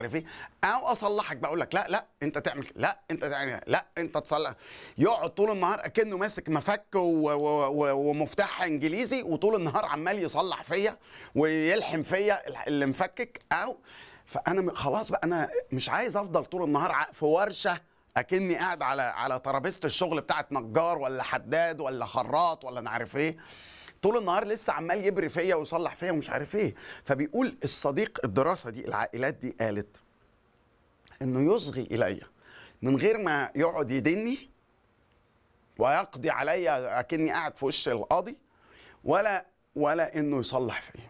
عارف ايه او اصلحك بقول لك لا لا انت تعمل كده، لا انت تعمل لا انت تصلح يقعد طول النهار اكنه ماسك مفك و- و- و- ومفتاح انجليزي وطول النهار عمال يصلح فيا ويلحم فيا الح- اللي مفكك او فانا م- خلاص بقى انا مش عايز افضل طول النهار ع- في ورشه اكني قاعد على على ترابيزه الشغل بتاعت نجار ولا حداد ولا خراط ولا انا عارف ايه طول النهار لسه عمال يبري فيا ويصلح فيا ومش عارف ايه فبيقول الصديق الدراسه دي العائلات دي قالت انه يصغي الي من غير ما يقعد يدني ويقضي عليا اكني قاعد في وش القاضي ولا ولا انه يصلح فيا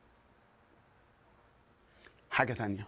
حاجه تانية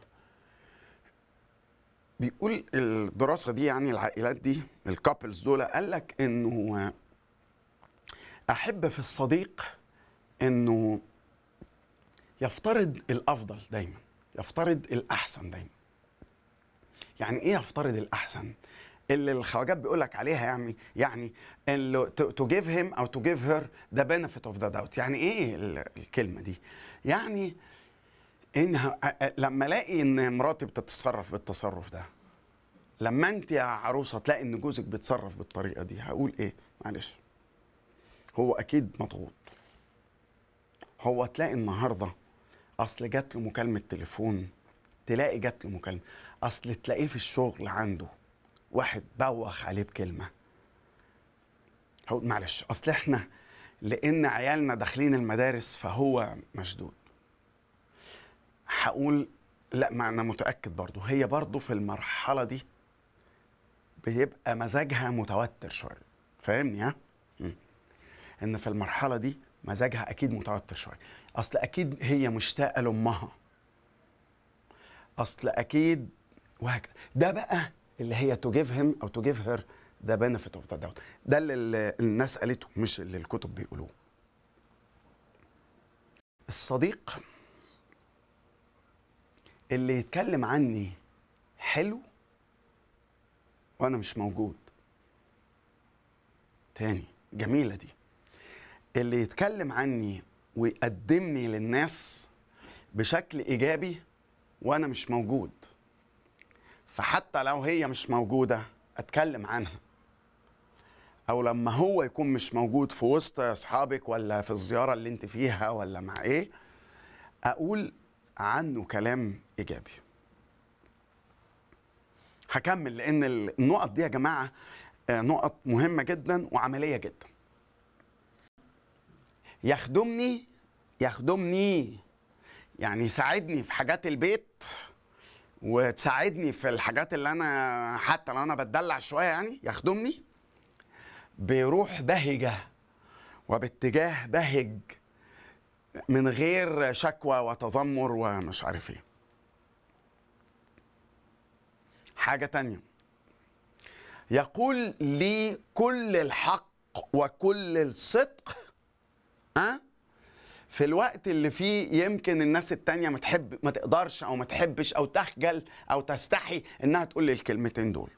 بيقول الدراسه دي يعني العائلات دي الكابلز دول قال لك انه احب في الصديق انه يفترض الافضل دايما يفترض الاحسن دايما يعني ايه يفترض الاحسن اللي الخواجات بيقول لك عليها يعني يعني اللي تو جيف هيم او تو جيف هير ذا بنفيت اوف ذا داوت يعني ايه ال- الكلمه دي يعني انها أ- أ- لما الاقي ان مراتي بتتصرف بالتصرف ده لما انت يا عروسه تلاقي ان جوزك بيتصرف بالطريقه دي هقول ايه معلش هو اكيد مضغوط هو تلاقي النهارده اصل جات له مكالمه تليفون تلاقي جات له مكالمه اصل تلاقيه في الشغل عنده واحد بوخ عليه بكلمه هقول معلش اصل احنا لان عيالنا داخلين المدارس فهو مشدود هقول لا ما انا متاكد برضه هي برضه في المرحله دي بيبقى مزاجها متوتر شويه فاهمني ها مم. ان في المرحله دي مزاجها اكيد متوتر شويه اصل اكيد هي مشتاقه لامها اصل اكيد وهكذا ده بقى اللي هي تو جيف هيم او تو جيف هير ذا بنفيت اوف ذا داوت ده اللي ال- الناس قالته مش اللي الكتب بيقولوه الصديق اللي يتكلم عني حلو وانا مش موجود تاني جميله دي اللي يتكلم عني ويقدمني للناس بشكل ايجابي وانا مش موجود فحتى لو هي مش موجوده اتكلم عنها او لما هو يكون مش موجود في وسط اصحابك ولا في الزياره اللي انت فيها ولا مع ايه اقول عنه كلام ايجابي هكمل لان النقط دي يا جماعه آه، نقط مهمه جدا وعمليه جدا يخدمني يخدمني يعني يساعدني في حاجات البيت وتساعدني في الحاجات اللي انا حتى لو انا بتدلع شويه يعني يخدمني بروح بهجه وباتجاه بهج من غير شكوى وتذمر ومش عارف ايه حاجة تانية يقول لي كل الحق وكل الصدق ها في الوقت اللي فيه يمكن الناس التانية ما تحب ما تقدرش او ما تحبش او تخجل او تستحي انها تقول لي الكلمتين دول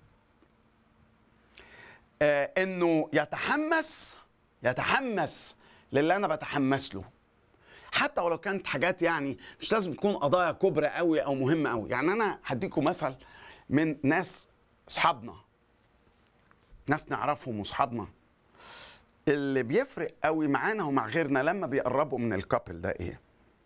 آه انه يتحمس يتحمس للي انا بتحمس له حتى ولو كانت حاجات يعني مش لازم تكون قضايا كبرى قوي او مهمه قوي يعني انا هديكم مثل من ناس اصحابنا ناس نعرفهم واصحابنا اللي بيفرق قوي معانا ومع غيرنا لما بيقربوا من الكابل ده ايه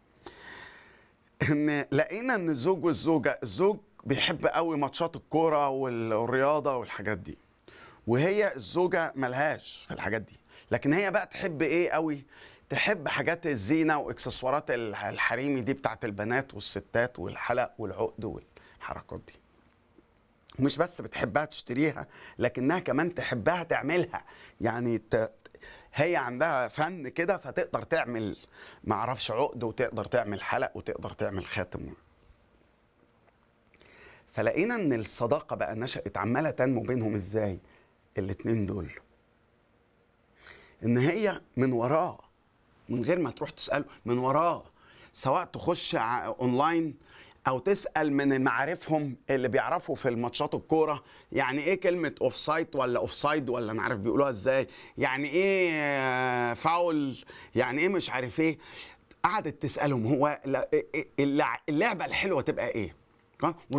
ان لقينا ان الزوج والزوجه الزوج بيحب قوي ماتشات الكوره والرياضه والحاجات دي وهي الزوجه ملهاش في الحاجات دي لكن هي بقى تحب ايه قوي تحب حاجات الزينه واكسسوارات الح- الحريمي دي بتاعت البنات والستات والحلق والعقد والحركات دي مش بس بتحبها تشتريها لكنها كمان تحبها تعملها يعني ت... هي عندها فن كده فتقدر تعمل معرفش عقد وتقدر تعمل حلق وتقدر تعمل خاتم فلقينا ان الصداقه بقى نشأت عماله تنمو بينهم ازاي الاتنين دول ان هي من وراه من غير ما تروح تساله من وراه سواء تخش ع- اونلاين او تسال من معارفهم اللي بيعرفوا في الماتشات الكوره يعني ايه كلمه اوف سايد ولا اوف سايد ولا انا عارف بيقولوها ازاي يعني ايه آه، فاول يعني ايه مش عارف ايه قعدت تسالهم هو لا- إيه- إيه- اللع- اللعبه الحلوه تبقى ايه آه،